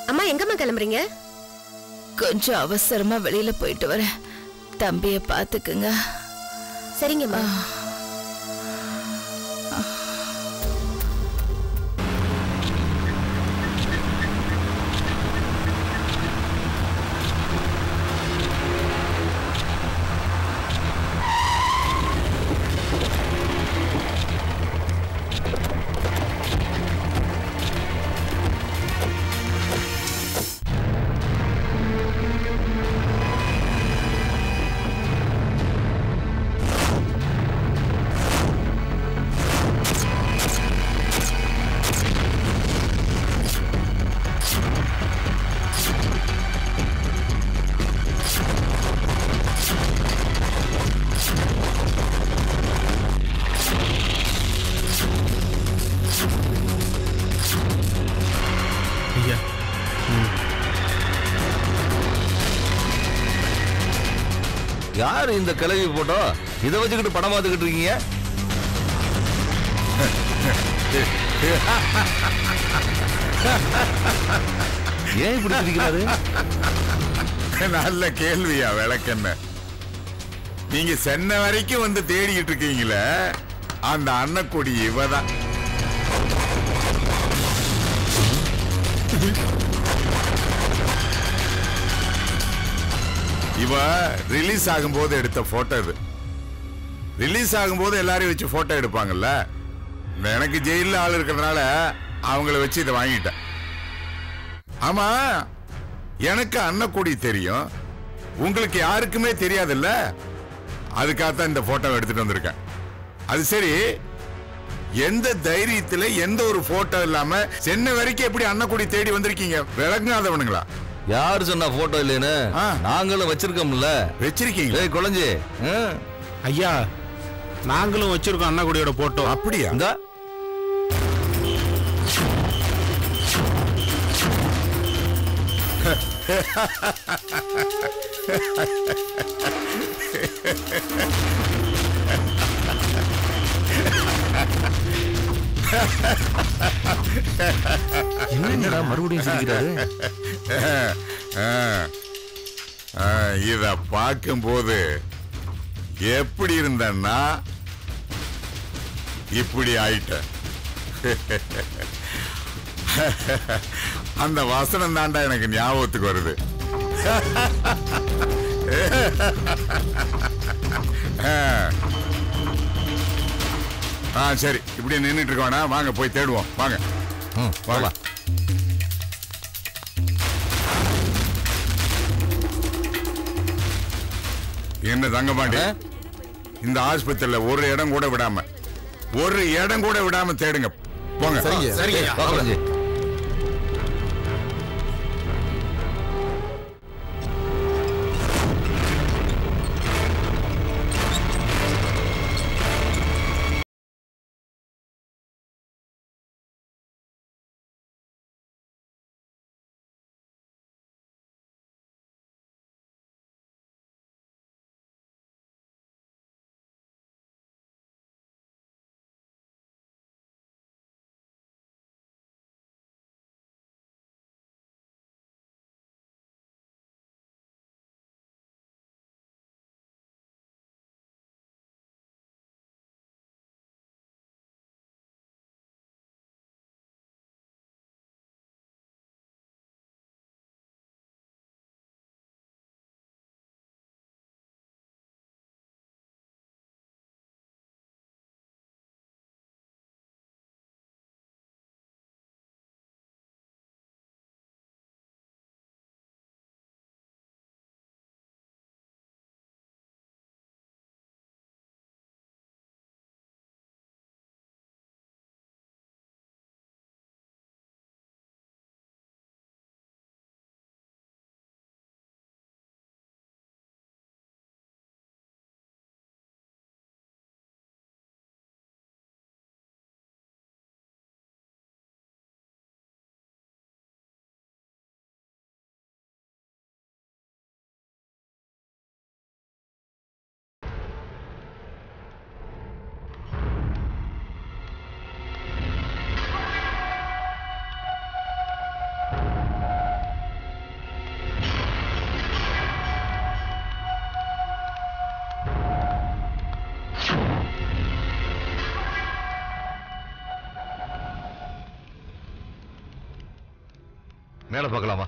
அம்மா எங்கம்மா கிளம்புறீங்க கொஞ்சம் அவசரமா வெளியில போயிட்டு வரேன் தம்பிய பாத்துக்குங்க சரிங்கம்மா ஐயா யார் இந்த கிளவி போட்டோ இதை வச்சுக்கிட்டு படம் பார்த்துக்கிட்டு இருக்கீங்க ஏன் இப்படி சிரிக்கிறாரு நல்ல கேள்வியா விளக்கென்ன நீங்க சென்னை வரைக்கும் வந்து தேடிக்கிட்டு இருக்கீங்களே அந்த அன்னக்குடி இவதான் இவ ரிலீஸ் ஆகும்போது எடுத்த போட்டோ இது ரிலீஸ் ஆகும்போது எல்லாரையும் வச்சு போட்டோ எடுப்பாங்கல்ல எனக்கு ஜெயில ஆள் இருக்கிறதுனால அவங்கள வச்சு இதை வாங்கிட்டேன் ஆமா எனக்கு அன்னக்குடி தெரியும் உங்களுக்கு யாருக்குமே தெரியாதுல்ல அதுக்காகத்தான் இந்த போட்டோ எடுத்துட்டு வந்திருக்கேன் அது சரி எந்த தைரியத்துல எந்த ஒரு போட்டோ இல்லாம சென்னை வரைக்கும் எப்படி அன்னக்குடி தேடி வந்திருக்கீங்க விளங்காதவனுங்களா யார் சொன்னா போட்டோ இல்லைன்னு ஆ. நாங்களும் வச்சிருக்கோம்ல வச்சிருக்கீங்களா ஏய் குழஞ்சி ஐயா நாங்களும் வச்சிருக்கோம் அண்ணாக்குடியோட போட்டோ அப்படியா இந்த என்னடா மறுபடியும் சிரிக்கிறாரு ஆ. ஆ, இத பார்க்கும்போது எப்படி இருந்தன்னா இப்படி ஆயிட்ட அந்த வசனம் தாண்டா எனக்கு ஞாபகத்துக்கு வருது ஆ. ஆ சரி இப்படி நின்றுட்டு இருக்கோனா வாங்க போய் தேடுவோம் வாங்க ம், வாங்க போலாம். என்ன தங்கமாண்டி ஆ? இந்த ஆஸ்பத்திரியில ஒரு இடம் கூட விடாம ஒரு இடம் கூட விடாம தேடுங்க போங்க சரிங்க வா குழஞ்சி மேல பார்க்கலாமா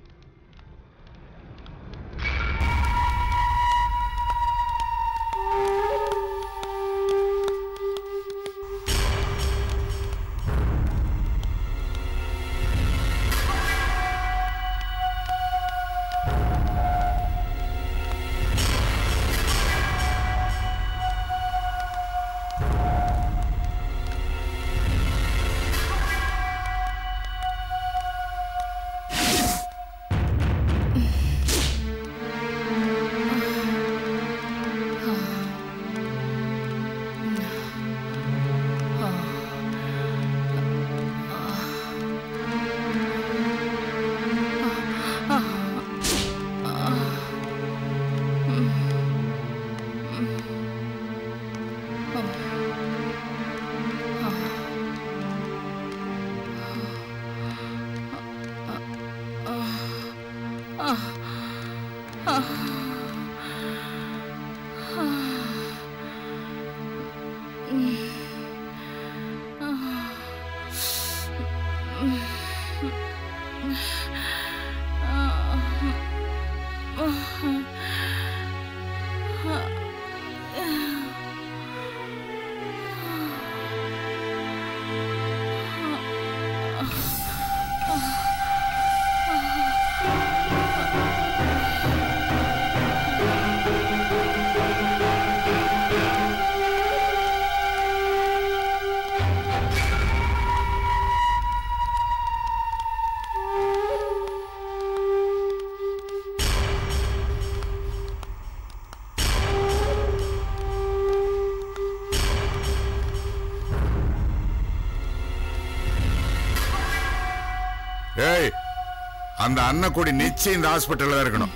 ஏய் அந்த அன்னக்குடி நிச்சயம் இந்த ஹாஸ்பிட்டல்ல தான் இருக்கணும்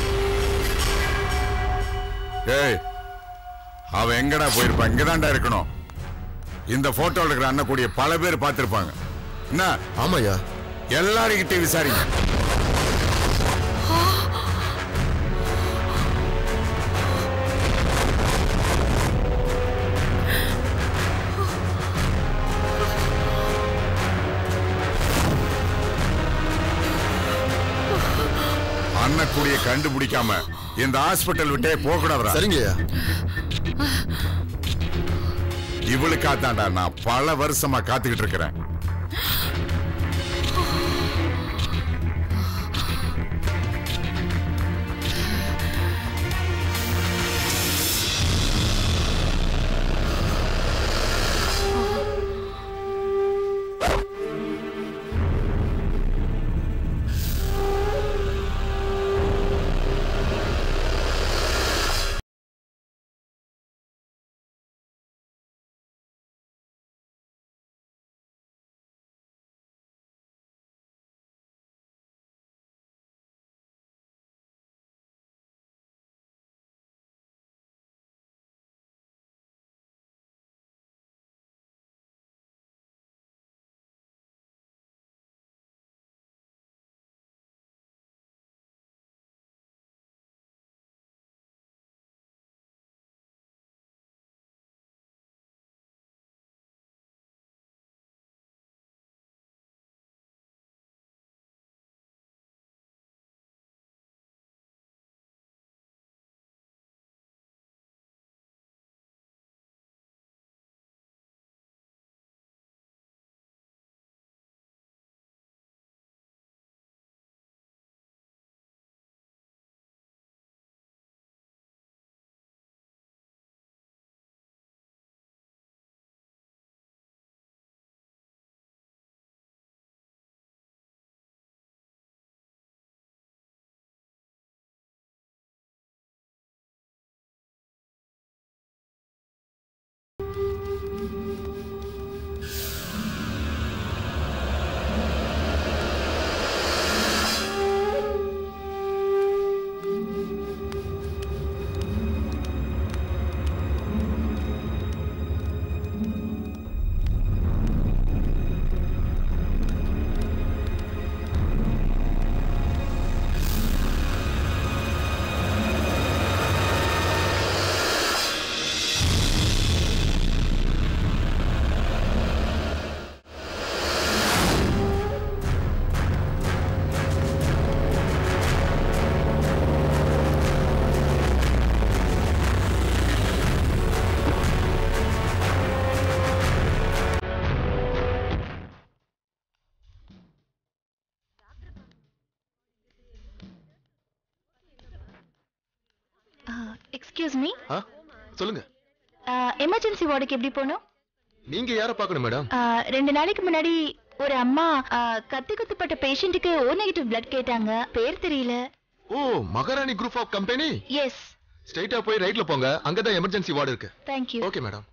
ஏய் அவ எங்கடா போயிருப்பா இங்கதான்டா இருக்கணும் இந்த போட்டோல இருக்கிற அன்னக்குடிய பல பேர் பார்த்திருப்பாங்க என்ன ஆமாய்யா எல்லாருக்கிட்டையும் விசாரிங்க அன்னக்குடிய கண்டுபிடிக்காம இந்த ஹாஸ்பிட்டல் விட்டே போக கூடாதுடா சரிங்கய்யா இவளுக்காத்தாண்டா நான் பல வருஷமா காத்துக்கிட்டு இருக்கிறேன் எக்ஸ்கியூஸ் மீ ஆ சொல்லுங்க எமர்ஜென்சி வார்டுக்கு எப்படி போகணும் நீங்க யார பார்க்கணும் மேடம் Uh, ரெண்டு நாளைக்கு முன்னாடி ஒரு அம்மா uh, கத்தி குத்துப்பட்ட பேஷண்ட்டுக்கு ஓ நெகட்டிவ் பிளட் கேட்டாங்க பேர் தெரியல ஓ மகாராணி குரூப் ஆஃப் கம்பெனி எஸ் ஸ்ட்ரைட்டா போய் ரைட்ல போங்க அங்கதான் எமர்ஜென்சி வார்டு இருக்கு தேங்க்யூ ஓகே மேடம்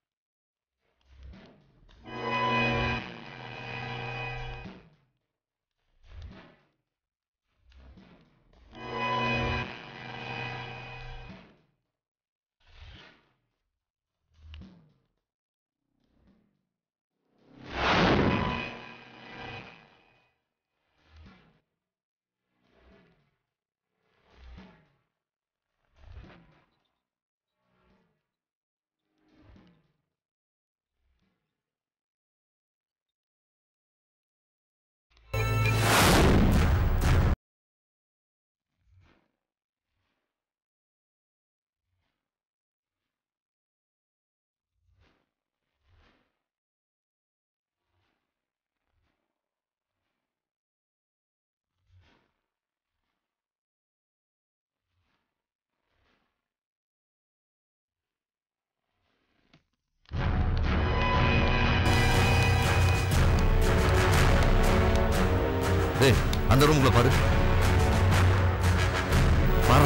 டேய் அந்த ரூம்குள்ள பாரு பாரு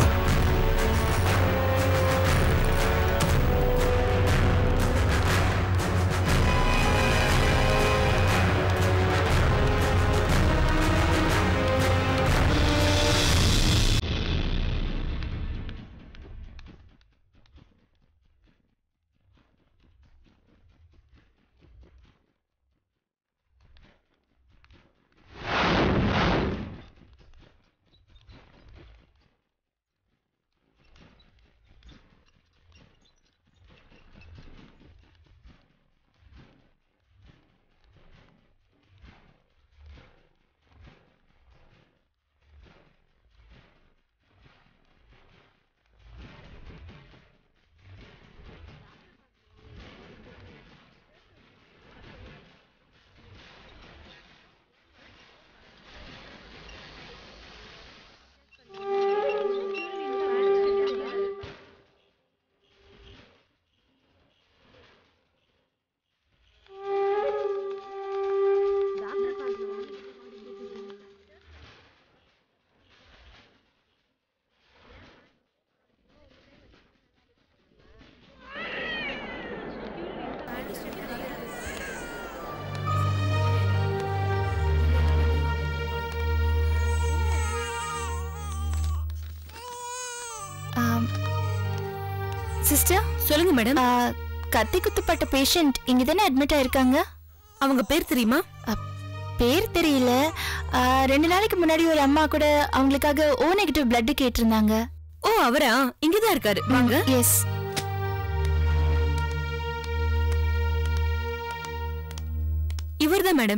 சிஸ்டர் சொல்லுங்க மேடம் கத்தி குத்துப்பட்ட பேஷண்ட் இங்க தானே அட்மிட் ஆயிருக்காங்க அவங்க பேர் தெரியுமா பேர் தெரியல ஆ, ரெண்டு நாளைக்கு முன்னாடி ஒரு அம்மா கூட அவங்களுக்காக ஓ நெகட்டிவ் பிளட் கேட்டிருந்தாங்க ஓ அவரா இங்கதான் இருக்காரு வாங்க எஸ் இவர்தான் மேடம்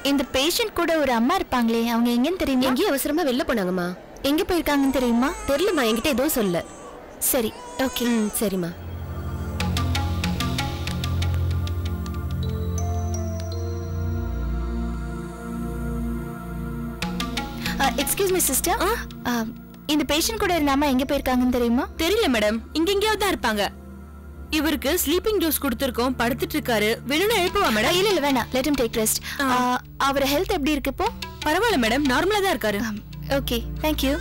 இந்த பேஷண்ட் கூட ஒரு அம்மா இருப்பாங்களே அவங்க எங்கன்னு தெரியுமா எங்கேயும் அவசரமா வெளில போனாங்கம்மா எங்க போயிருக்காங்கன்னு தெரியுமா தெரியலம்மா என்கிட்ட எதுவும் சொல்ல சரி ஓகே ம் சரிம்மா எக்ஸ்கியூஸ் மீ சிஸ்டர் இந்த பேஷண்ட் கூட இருந்த அம்மா எங்க போயிருக்காங்கன்னு தெரியுமா தெரியல மேடம் இங்க எங்கேயாவது தான் இருப்பாங்க இவருக்கு ஸ்லீப்பிங் டோஸ் கொடுத்துருக்கோம் படுத்துட்டு இருக்காரு வேணும்னு எழுப்புவா ஆ, மேடம் இல்ல இல்ல வேணாம் லெட் him டேக் ரெஸ்ட் அவர் ஹெல்த் எப்படி இருக்கு இப்போ பரவாயில்ல மேடம் நார்மலா தான் இருக்காரு okay thank you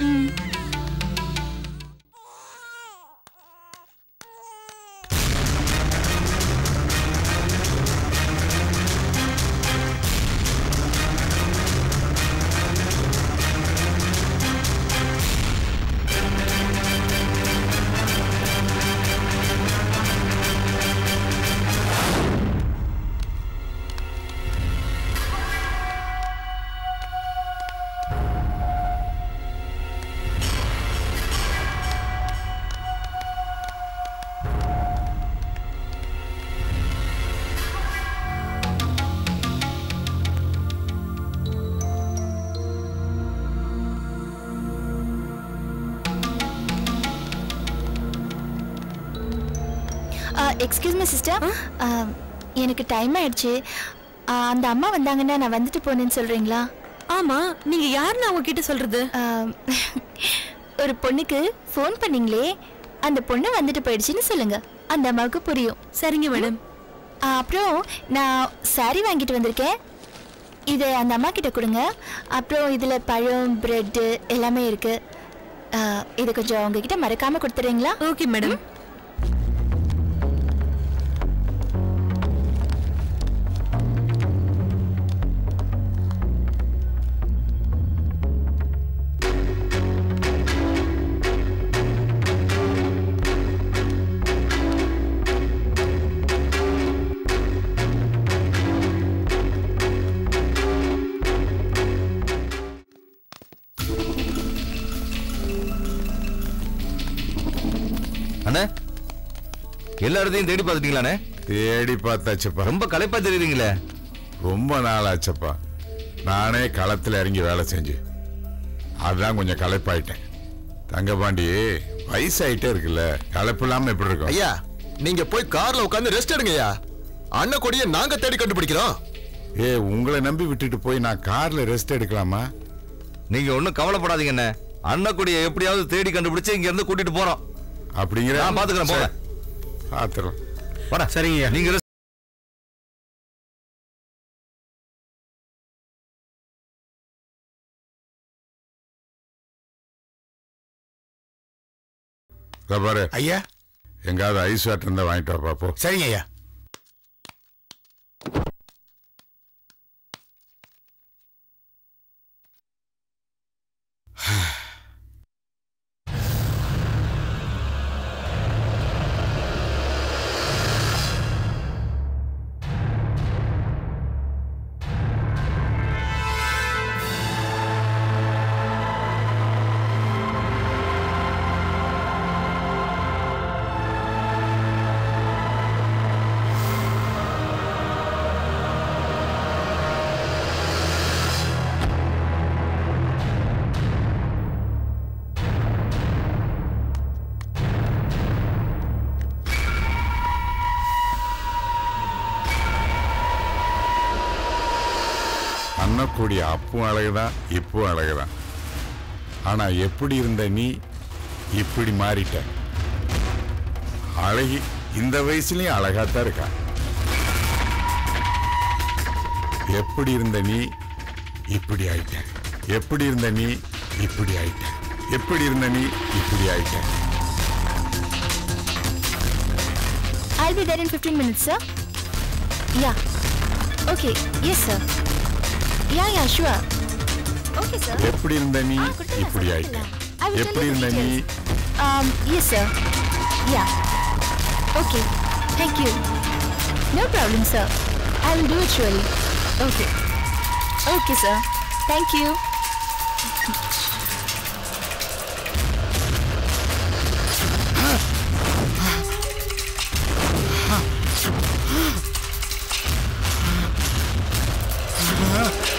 excuse me sister எனக்கு டைம் ஆயிடுச்சு ஆ, அந்த அம்மா வந்தாங்கன்னா நான் வந்துட்டு போனேன்னு சொல்றீங்களா ஆமா நீங்க யாருன்னு அவங்க கிட்ட சொல்றது ஆம், ஒரு பொண்ணுக்கு ஃபோன் பண்ணீங்களே அந்த பொண்ணு வந்துட்டு போயிடுச்சுன்னு சொல்லுங்க அந்த அம்மாவுக்கு புரியும் சரிங்க மேடம் ஆ, அப்புறம் நான் saree வாங்கிட்டு வந்திருக்கேன் இதை அந்த அம்மா கிட்ட கொடுங்க அப்புறம் இதில் பழம் பிரெட்டு எல்லாமே இருக்கு ஆ, இது கொஞ்சம் உங்ககிட்ட மறக்காம கொடுத்துறீங்களா ஓகே மேடம் அண்ணே எல்லா இடத்தையும் தேடி பார்த்துட்டீங்களாண்ணே தேடி பார்த்தாச்சப்பா ரொம்ப களைப்பா தெரியுறீங்களே ரொம்ப நாள் ஆச்சப்பா நானே களத்துல இறங்கி வேலை செஞ்சு அதான் கொஞ்சம் களைப்பாயிட்டேன் தங்கபாண்டி வயசாயிட்டே இருக்குல்ல களைப்பு இல்லாம எப்படி இருக்கும் ஐயா நீங்க போய் கார்ல உட்கார்ந்து ரெஸ்ட் எடுங்கய்யா அண்ணன் கொடியை நாங்க தேடி கண்டுபிடிக்கிறோம் ஏ உங்களை நம்பி விட்டுட்டு போய் நான் கார்ல ரெஸ்ட் எடுக்கலாமா நீங்க ஒண்ணும் கவலைப்படாதீங்க அண்ணே அண்ணக்குடியை எப்படியாவது தேடி கண்டுபிடிச்சு இங்க இருந்து கூட்டிட்டு போறோம் அப்படிங்கிற நான் பாத்துக்கிறேன் போங்க பாத்துறோம் வாடா சரிங்கய்யா நீங்க rest இதோ பாரு ஐயா எங்காவது ஐஸ் வாட்டர் இருந்தா வாங்கிட்டு வா பாப்போம் சரிங்க ஐயா அண்ணக்கூடிய அப்பும் அழகுதான் இப்பவும் அழகுதான் ஆனா எப்படி இருந்த நீ இப்படி மாறிட்ட அழகி இந்த வயசுலயும் அழகாத்தான் இருக்கா எப்படி இருந்த நீ இப்படி ஆயிட்ட எப்படி இருந்த நீ இப்படி ஆயிட்ட எப்படி இருந்த நீ இப்படி ஆயிட்ட I'll be there in 15 minutes, sir. Yeah. Okay. Yes, sir. Yeah, yeah, sure. Okay, sir. எப்படி இருந்த நீ ஆ, கொடுத்துடலாம், இப்படி sir, ஆயிட்ட கொடுத்துடலாம். I will tell எப்படி you the இருந்த நீ details. Um, yes, sir. Yeah. Okay. Thank you. No problem, sir. I will do it surely. Okay. Okay, sir. Thank you. Ah